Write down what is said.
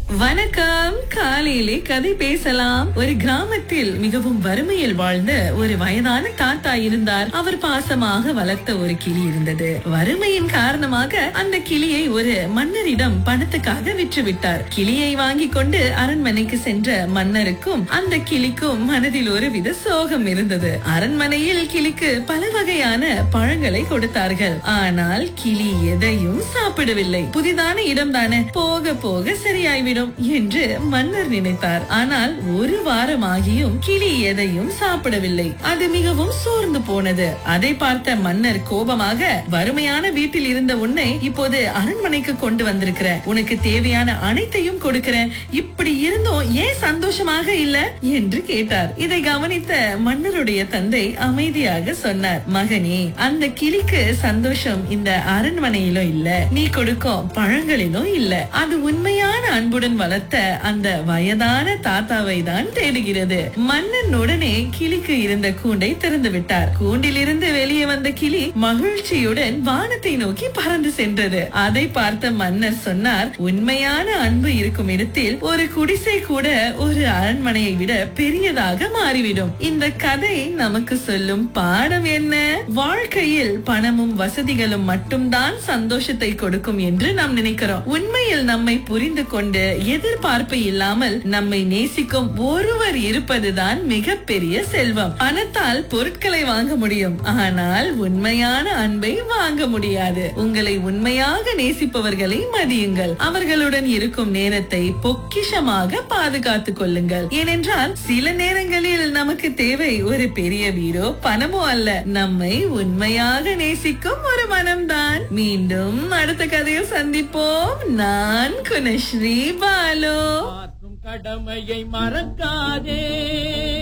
வணக்கம் காலையிலே கதை பேசலாம் ஒரு கிராமத்தில் மிகவும் வறுமையில் வாழ்ந்த ஒரு வயதான தாத்தா இருந்தார் அவர் பாசமாக வளர்த்த ஒரு கிளி இருந்தது வறுமையின் காரணமாக அந்த கிளியை ஒரு மன்னரிடம் பணத்துக்காக விற்று விட்டார் கிளியை வாங்கி கொண்டு அரண்மனைக்கு சென்ற மன்னருக்கும் அந்த கிளிக்கும் மனதில் ஒரு வித சோகம் இருந்தது அரண்மனையில் கிளிக்கு பல வகையான பழங்களை கொடுத்தார்கள் ஆனால் கிளி எதையும் சாப்பிடவில்லை புதிதான இடம் தானே போக போக சரியாய்விடும் என்று மன்னர் நினைத்தார் ஆனால் ஒரு வாரம் ஆகியும் கிளி எதையும் சாப்பிடவில்லை அது மிகவும் சோர்ந்து போனது அதை பார்த்த மன்னர் கோபமாக வறுமையான வீட்டில் இருந்த உன்னை இப்போது அரண்மனைக்கு கொண்டு வந்திருக்கிற உனக்கு தேவையான அனைத்தையும் கொடுக்கிறேன் இப்படி இருந்தும் ஏன் சந்தோஷமாக இல்ல என்று கேட்டார் இதை கவனித்த மன்னருடைய தந்தை அமைதியாக சொன்னார் மகனே அந்த கிளிக்கு சந்தோஷம் இந்த அரண்மனையிலும் இல்ல நீ கொடுக்கும் பழங்களிலும் இல்ல அது உண்மையான அன்புடன் வளர்த்த அந்த வயதான தாத்தாவை தான் தேடுகிறது மன்னன் உடனே கிளிக்கு இருந்த கூண்டை திறந்து விட்டார் கூண்டிலிருந்து வெளியே வந்த கிளி மகிழ்ச்சியுடன் வானத்தை நோக்கி பறந்து சென்றது அதை பார்த்த மன்னர் சொன்னார் உண்மையான அன்பு இருக்கும் இடத்தில் ஒரு குடிசை கூட ஒரு அரண்மனையை விட பெரியதாக மாறிவிடும் இந்த கதை நமக்கு சொல்லும் பாடம் என்ன வாழ்க்கையில் பணமும் வசதிகளும் மட்டும்தான் சந்தோஷத்தை கொடுக்கும் என்று நாம் நினைக்கிறோம் உண்மையில் நம்மை புரிந்து கொண்டு எதிர்பார்ப்பு இல்லாமல் நம்மை நேசிக்கும் ஒருவர் இருப்பதுதான் மிகப்பெரிய செல்வம் பணத்தால் பொருட்களை வாங்க முடியும் ஆனால் உண்மையான அன்பை வாங்க முடியாது உங்களை உண்மையாக நேசிப்பவர்களை மதியுங்கள் அவர்களுடன் இருக்கும் நேரத்தை பொக்கிஷமாக பாதுகாத்துக் கொள்ளுங்கள் ஏனென்றால் சில நேரங்களில் நமக்கு தேவை ஒரு பெரிய வீடோ பணமோ அல்ல நம்மை உண்மையாக நேசிக்கும் ஒரு மனம்தான் மீண்டும் அடுத்த கதையில் சந்திப்போம் நான் குணஸ்ரீ பாலு ஆற்றும் கடமையை மறக்காதே